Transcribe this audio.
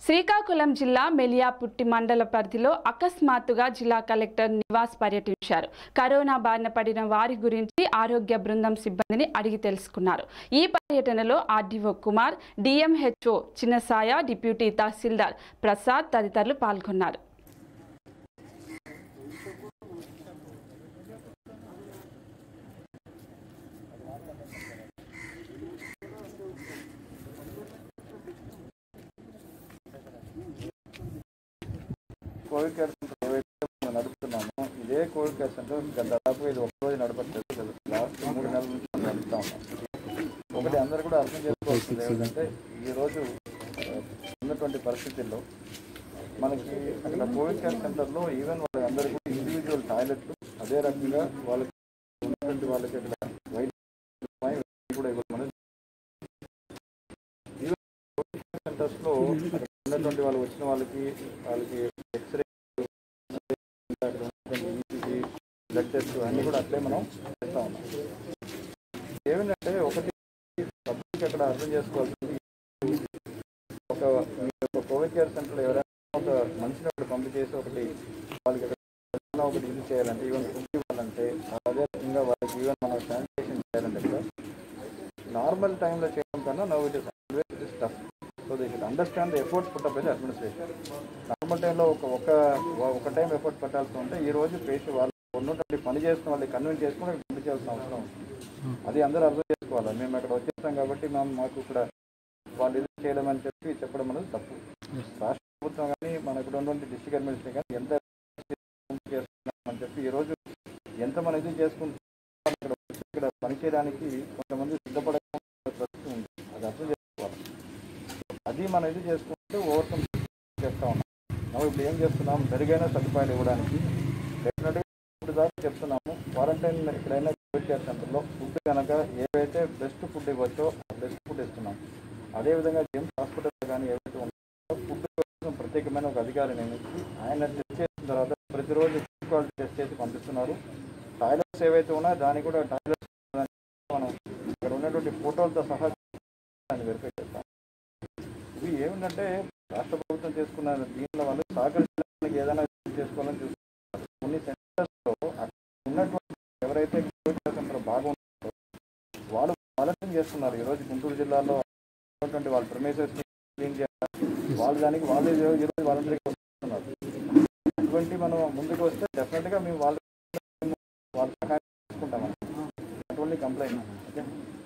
శ్రీకాకుళం జిల్లా మెలియాపుట్టి మండల పరిధిలో అకస్మాత్తుగా జిల్లా కలెక్టర్ నివాస్ పర్యటించారు కరోనా బారిన పడిన వారి గురించి ఆరోగ్య బృందం సిబ్బందిని అడిగి తెలుసుకున్నారు ఈ పర్యటనలో ఆర్డీఓ కుమార్ డిఎంహెచ్ఓ చిన్నసాయ డిప్యూటీ తహసీల్దార్ ప్రసాద్ తదితరులు పాల్గొన్నారు కోవిడ్ కేర్ సెంటర్ ఏవైతే మనం నడుపుతున్నామో ఇదే కోవిడ్ కేర్ సెంటర్ గత దాదాపు ఇది ఒక రోజు నడపట్లేదు కదా లాస్ట్ మూడు నెలల నుంచి మనం నడుపుతా ఉన్నాం ఒకటి అందరూ కూడా అర్థం చేసుకోవాల్సింది ఏంటంటే ఈ రోజు ఆ, ఉన్నటువంటి పరిస్థితుల్లో మనకి అక్కడ కోవిడ్ కేర్ సెంటర్లో ఈవెన్ వాళ్ళందరికీ కూడా ఇండివిజువల్ టాయిలెట్లు అదే రకంగా వాళ్ళకి ఉన్నటువంటి వాళ్ళకి ఇక్కడ వైద్యం కూడా ఇవ్వమని ఈవెన్ కోవిడ్ కేర్ సెంటర్స్లో అక్కడ ఉన్నటువంటి వాళ్ళు వచ్చిన వాళ్ళకి వాళ్ళకి ఎక్స్రే బ్లడ్ టెస్ట్ అన్నీ కూడా అట్లే మనం చేస్తా ఉన్నాం ఏమిటంటే ఒకటి పబ్లిక్ అక్కడ అర్థం చేసుకోవాల్సింది ఒక మీ యొక్క కోవిడ్ కేర్ సెంటర్లో ఎవరైనా ఒక మనిషిని ఒకటి పంపు చేసి ఒకటి వాళ్ళకి ఏదైనా ఒకటి ఇది చేయాలంటే ఈవెన్ ఫుడ్ ఇవ్వాలంటే అదే రకంగా వాళ్ళకి ఈవెన్ మనం శానిటేషన్ చేయాలంటే కూడా నార్మల్ టైంలో చేయడం కన్నా now it is always it is tough so they should understand the efforts put up administration normal టైంలో ఒక ఒక ఒక టైం ఎఫర్ట్ పెట్టాల్సి ఉంటే ఈ రోజు పేషెంట్ వాళ్ళు ఉన్నటువంటి పని చేస్తున్న వాళ్ళని కన్విన్స్ చేసుకుని అక్కడ పంపించాల్సిన అవసరం ఉంది. అది అందరూ అర్థం చేసుకోవాలి మేము అక్కడ వచ్చేస్తాం కాబట్టి మేము మాకు ఇక్కడ వాళ్ళు ఇది చేయడం అని చెప్పి చెప్పడం అనేది తప్పు రాష్ట్ర ప్రభుత్వం కానీ మన ఇక్కడ ఉన్నటువంటి డిస్ట్రిక్ట్ అడ్మినిస్ట్రేషన్ కానీ ఎంత చేస్తున్నామని చెప్పి ఈ రోజు ఎంత మనం ఇది చేసుకుంటున్నాం ఇక్కడ వచ్చి ఇక్కడ పనిచేయడానికి కొంతమంది సిద్ధపడకుండా పరిస్థితి ఉంది అది అర్థం చేసుకోవాలి అది మనం ఇది చేసుకుంటూ ఓవర్కమ్ చేస్తా ఉన్నాం మనం ఇప్పుడు ఏం చేస్తున్నాం మెరుగైన సదుపాయాలు ఇవ్వడానికి డెఫినెట్గా ఇప్పుడు దాకా చెప్తున్నాము క్వారంటైన్ ఎక్కడైనా కోవిడ్ కేర్ సెంటర్లో ఫుడ్ కనుక ఏవైతే బెస్ట్ ఫుడ్ ఇవ్వచ్చో ఆ బెస్ట్ ఫుడ్ ఇస్తున్నాం అదేవిధంగా జెమ్స్ హాస్పిటల్ కానీ ఏవైతే ఉన్నాయో ఫుడ్ కోసం ప్రత్యేకమైన ఒక అధికారి నియమించి ఆయన టెస్ట్ చేసిన తర్వాత ప్రతిరోజు ఫుడ్ క్వాలిటీ టెస్ట్ చేసి పంపిస్తున్నారు టాయిలెట్స్ ఏవైతే ఉన్నాయో దానికి కూడా టాయిలెట్స్ మనం ఇక్కడ ఉన్నటువంటి ఫోటోలతో సహా దాన్ని వెరిఫై చేస్తాం ఇవి ఏమిటంటే రాష్ట్ర ప్రభుత్వం చేసుకున్న దీనిలో వాళ్ళు సహకరించడానికి ఏదైనా చేసుకోవాలని చూస్తున్నారు కొన్ని సెంటర్స్లో ఉన్నటువంటి ఎవరైతే కోవిడ్ కేర్ సెంటర్ బాగుంటారో వాళ్ళు వాలంటీరింగ్ చేస్తున్నారు ఈరోజు గుంటూరు జిల్లాలో ఉన్నటువంటి వాళ్ళ ప్రమేసెస్ క్లీన్ చేయాలి వాళ్ళ దానికి వాళ్ళే ఈరోజు వాలంటీరింగ్ వస్తున్నారు అటువంటి మనం ముందుకు వస్తే డెఫినెట్గా మేము వాళ్ళు వాళ్ళ సహాయం తీసుకుంటాం అటువంటి కంప్లైంట్ ఓకే